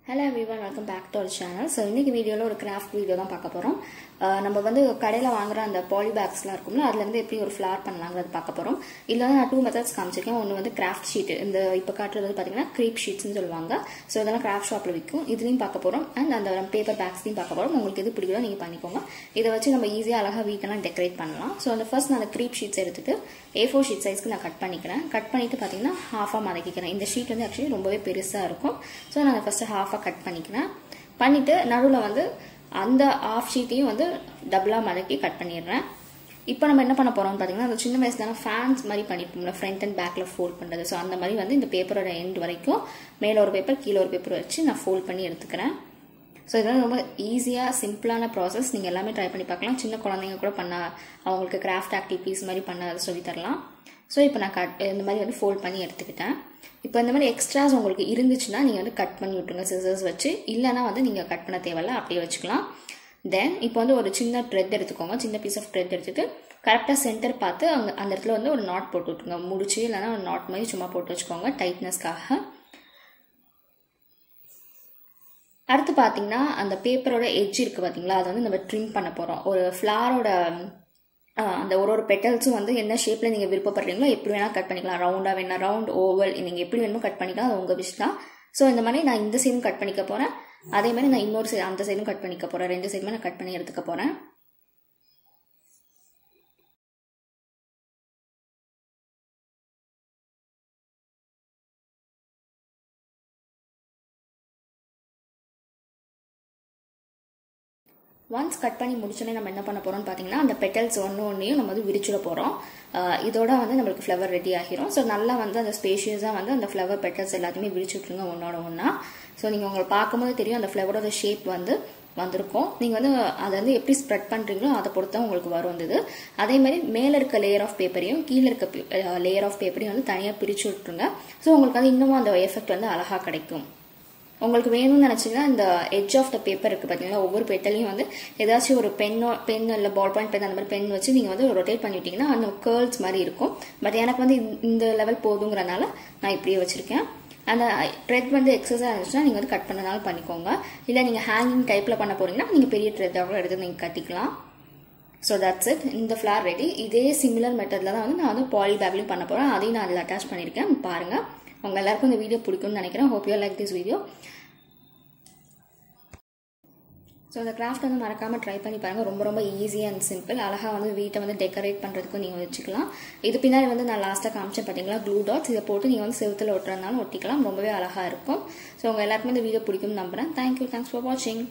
hello everyone welcome back to our channel so இன்னைக்கு வீடியோவில் ஒரு கிராஃப்ட் வீடியோ தான் பார்க்க போகிறோம் நம்ம வந்து கடையில் வாங்குற அந்த பாலி பேக்ஸ்லாம் இருக்கும்ல அதுலேருந்து எப்படி ஒரு ஃப்ளார் பண்ணலாங்கிறது பார்க்க போகிறோம் இதில் வந்து நான் டூ மெத்தட்ஸ் காமிச்சிருக்கேன் ஒன்று வந்து கிராஃப்ட் ஷீட் இந்த இப்போ காட்டுறது வந்து பார்த்தீங்கன்னா க்ரீப் ஷீட்ஸ்னு சொல்லுவாங்க ஸோ இதெல்லாம் கிராஃப்ட் ஷாப்பில் விற்கும் இதுலையும் பார்க்க போகிறோம் அண்ட் அந்த பேப்பர் பேக்ஸ்லையும் பார்க்க போகிறோம் உங்களுக்கு எது பிடிக்குதோ நீங்கள் பண்ணிக்கோங்க இதை வச்சு நம்ம ஈஸியாக அழகாக வீட்டெல்லாம் டெக்கரேட் பண்ணலாம் ஸோ அந்த ஃபர்ஸ்ட் நான் அந்த க்ரீப் ஷீட்ஸ் எடுத்துட்டு ஏ ஃபோர் ஷீட் சைஸ்க்கு நான் கட் பண்ணிக்கிறேன் கட் பண்ணிட்டு பார்த்தீங்கன்னா ஹாஃபாக மடக்கிக்கிறேன் இந்த ஷீட் வந்து ஆக்சுவலி ரொம்பவே பெருசாக இருக்கும் ஸோ நான் ஃபஸ்ட்டு ஹாஃபாக கட் பண்ணிக்கிறேன் பண்ணிவிட்டு நடுவில் வந்து அந்த ஆஃப் ஷீட்டையும் வந்து டபுளாக மடக்கி கட் பண்ணிடுறேன் இப்போ நம்ம என்ன பண்ண போகிறோம்னு பார்த்தீங்கன்னா அந்த சின்ன வயசுல ஃபேன்ஸ் மாதிரி பண்ணிருப்போம்ல ஃப்ரண்ட் அண்ட் பேக்கில் ஃபோல்ட் பண்ணுறது ஸோ அந்த மாதிரி வந்து இந்த பேப்பரோட எண்ட் வரைக்கும் மேலே ஒரு பேப்பர் கீழே ஒரு பேப்பர் வச்சு நான் ஃபோல்ட் பண்ணி எடுத்துக்கிறேன் ஸோ இதெல்லாம் ரொம்ப ஈஸியாக சிம்பிளான ப்ராசஸ் நீங்கள் எல்லாமே ட்ரை பண்ணி பார்க்கலாம் சின்ன குழந்தைங்க கூட பண்ண அவங்களுக்கு கிராஃப்ட் ஆக்டிவிட்டீஸ் மாதிரி பண்ண சொல்லி தரலாம் ஸோ இப்போ நான் கட் இந்த மாதிரி வந்து ஃபோல்ட் பண்ணி எடுத்துக்கிட்டேன் இப்போ இந்த மாதிரி எக்ஸ்ட்ராஸ் உங்களுக்கு இருந்துச்சுன்னா நீங்கள் வந்து கட் பண்ணி விட்ருங்க சிசர்ஸ் வச்சு இல்லைனா வந்து நீங்கள் கட் பண்ண தேவையில்ல அப்படியே வச்சுக்கலாம் தென் இப்போ வந்து ஒரு சின்ன த்ரெட் எடுத்துக்கோங்க சின்ன பீஸ் ஆஃப் த்ரெட் எடுத்துட்டு கரெக்டாக சென்டர் பார்த்து அங்கே அந்த இடத்துல வந்து ஒரு நாட் போட்டு விட்ருங்க முடிச்சு இல்லைனா ஒரு நாட் மாதிரி சும்மா போட்டு வச்சுக்கோங்க டைட்னஸ்க்காக அடுத்து பார்த்தீங்கன்னா அந்த பேப்பரோட எட்ஜ் இருக்குது பார்த்தீங்களா அதை வந்து நம்ம ட்ரிம் பண்ண போகிறோம் ஒரு ஃப்ளாரோட அந்த ஒரு ஒரு பெட்டல்ஸும் வந்து என்ன ஷேப்பில் நீங்கள் விருப்பப்படுறீங்களோ எப்படி வேணால் கட் பண்ணிக்கலாம் ரவுண்டாக வேணா ரவுண்ட் ஓவல் நீங்கள் எப்படி வேணுமோ கட் பண்ணிக்கலாம் அது உங்கள் விஷ் தான் ஸோ இந்த மாதிரி நான் இந்த சைடும் கட் பண்ணிக்க போகிறேன் அதே மாதிரி நான் இன்னொரு சைடு அந்த சைடும் கட் பண்ணிக்க போகிறேன் ரெண்டு சைடுமே நான் கட் பண்ணி எடுத்துக்க போகிறேன் ஒன்ஸ் கட் பண்ணி முடிச்சோன்னே நம்ம என்ன பண்ண போகிறோம்னு பார்த்தீங்கன்னா அந்த பெட்டல்ஸ் ஒன்று ஒன்றையும் நம்ம வந்து விரிச்சிட போகிறோம் இதோட வந்து நம்மளுக்கு ஃப்ளவர் ரெடி ஆகிரும் ஸோ நல்லா வந்து அந்த ஸ்பேஷியஸாக வந்து அந்த ஃப்ளவர் பெட்டல்ஸ் எல்லாத்தையுமே விரிச்சு விட்ருங்க ஒன்றோட ஒன்றா ஸோ நீங்கள் உங்களுக்கு பார்க்கும்போது தெரியும் அந்த ஃப்ளவரோட ஷேப் வந்து வந்திருக்கும் நீங்கள் வந்து அதை வந்து எப்படி ஸ்ப்ரெட் பண்ணுறீங்களோ அதை பொறுத்து தான் உங்களுக்கு வரும் வந்தது அதே மாதிரி மேலே இருக்க லேயர் ஆஃப் பேப்பரையும் கீழே இருக்க லேயர் ஆஃப் பேப்பரையும் வந்து தனியாக பிரித்து விட்ருங்க ஸோ உங்களுக்கு வந்து இன்னமும் அந்த எஃபெக்ட் வந்து அழகாக கிடைக்கும் உங்களுக்கு வேணும்னு நினச்சிங்கன்னா இந்த எட்ஜ் ஆஃப் த பேப்பர் இருக்குது பார்த்தீங்களா ஒவ்வொரு பெட்டலையும் வந்து ஏதாச்சும் ஒரு பென்னோ பென் இல்லை பால் பாயிண்ட் பென் அந்த மாதிரி பென் வச்சு நீங்கள் வந்து ரொட்டேட் பண்ணிட்டீங்கன்னா அந்த கேர்ள்ஸ் மாதிரி இருக்கும் பட் எனக்கு வந்து இந்த லெவல் போதுங்கிறனால நான் இப்படியே வச்சுருக்கேன் அந்த த்ரெட் வந்து எக்ஸஸாக இருந்துச்சுன்னா நீங்கள் வந்து கட் பண்ணனாலும் பண்ணிக்கோங்க இல்லை நீங்கள் ஹேங்கிங் டைப்பில் பண்ண போகிறீங்கன்னா நீங்கள் பெரிய த்ரெட்டாக எடுத்து நீங்கள் கட்டிக்கலாம் ஸோ தட்ஸ் இட் இந்த ஃப்ளார் ரெடி இதே சிமிலர் மெத்தடில் தான் வந்து நான் வந்து பாலி பேக்லையும் பண்ண போகிறேன் அதையும் நான் அதில் அட்டாச் பண்ணியிருக்கேன் பாருங்கள் உங்கள் எல்லாருக்கும் இந்த வீடியோ பிடிக்கும்னு நினைக்கிறேன் hope you like this video so அந்த கிராஃப்ட் வந்து மறக்காமல் ட்ரை பண்ணி பாருங்கள் ரொம்ப ரொம்ப ஈஸி அண்ட் சிம்பிள் அழகாக வந்து வீட்டை வந்து டெக்கரேட் பண்ணுறதுக்கும் நீங்கள் வச்சுக்கலாம் இது பின்னாடி வந்து நான் லாஸ்ட்டாக காமிச்சேன் பார்த்தீங்களா க்ளூ டாட்ஸ் இதை போட்டு நீங்கள் வந்து செவத்தில் ஒட்டுறதுனாலும் ஒட்டிக்கலாம் ரொம்பவே அழகாக இருக்கும் ஸோ உங்கள் எல்லாருக்குமே இந்த வீடியோ பிடிக்கும்னு நம்புகிறேன் தேங்க்யூ தேங்க்ஸ் ஃபார் வாட்சிங்